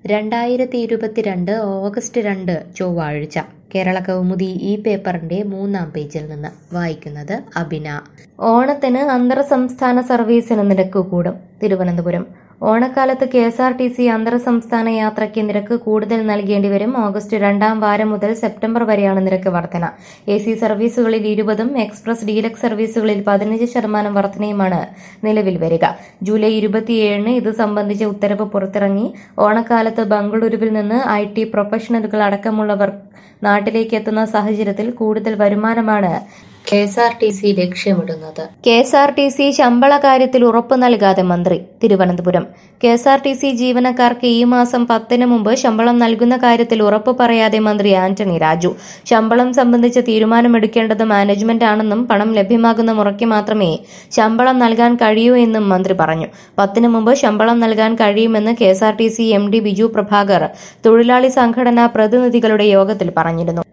രണ്ടായിരത്തി ഇരുപത്തിരണ്ട് ഓഗസ്റ്റ് രണ്ട് ചൊവ്വാഴ്ച കേരള കൗമുദി ഈ പേപ്പറിന്റെ മൂന്നാം പേജിൽ നിന്ന് വായിക്കുന്നത് അബിന ഓണത്തിന് അന്തർ സംസ്ഥാന സർവീസിന് നിരക്ക് കൂടും തിരുവനന്തപുരം ഓണക്കാലത്ത് K S R T C അന്തർ സംസ്ഥാന യാത്രയ്ക്ക് നിരക്ക് കൂടുതൽ നൽകേണ്ടി വരും ഓഗസ്റ്റ് രണ്ടാം വാരം മുതൽ സെപ്റ്റംബർ വരെയാണ് നിരക്ക് വർധന എ സി സർവീസുകളിൽ ഇരുപതും എക്സ്പ്രസ് ഡീലക്സ് സർവീസുകളിൽ പതിനഞ്ച് ശതമാനം വർധനയുമാണ് നിലവിൽ വരിക ജൂലൈ ഇരുപത്തിയേഴിന് ഇത് സംബന്ധിച്ച ഉത്തരവ് പുറത്തിറങ്ങി ഓണക്കാലത്ത് ബംഗളൂരുവിൽ നിന്ന് ഐ ടി പ്രൊഫഷണലുകൾ അടക്കമുള്ളവർ നാട്ടിലേക്ക് എത്തുന്ന സാഹചര്യത്തിൽ കൂടുതൽ വരുമാനമാണ് K S R T C ലക്ഷ്യമിടുന്നത് K S R T C ശമ്പള കാര്യത്തിൽ ഉറപ്പ് നൽകാതെ മന്ത്രി Thiruvananthapuram K S R T C ജീവനക്കാർക്ക് ഈ മാസം പത്തിന് മുമ്പ് ശമ്പളം നൽകുന്ന കാര്യത്തിൽ ഉറപ്പ് പറയാതെ മന്ത്രി ആന്റണി രാജു ശമ്പളം സംബന്ധിച്ച് തീരുമാനമെടുക്കേണ്ടത് മാനേജ്മെന്റ് ആണെന്നും പണം ലഭ്യമാകുന്ന മുറയ്ക്ക് മാത്രമേ ശമ്പളം നൽകാൻ കഴിയൂ എന്നും മന്ത്രി പറഞ്ഞു പത്തിന് മുമ്പ് ശമ്പളം നൽകാൻ കഴിയുമെന്ന് K S R T C M D Biju Prabhakar തൊഴിലാളി സംഘടനാ പ്രതിനിധികളുടെ യോഗത്തിൽ പറഞ്ഞിരുന്നു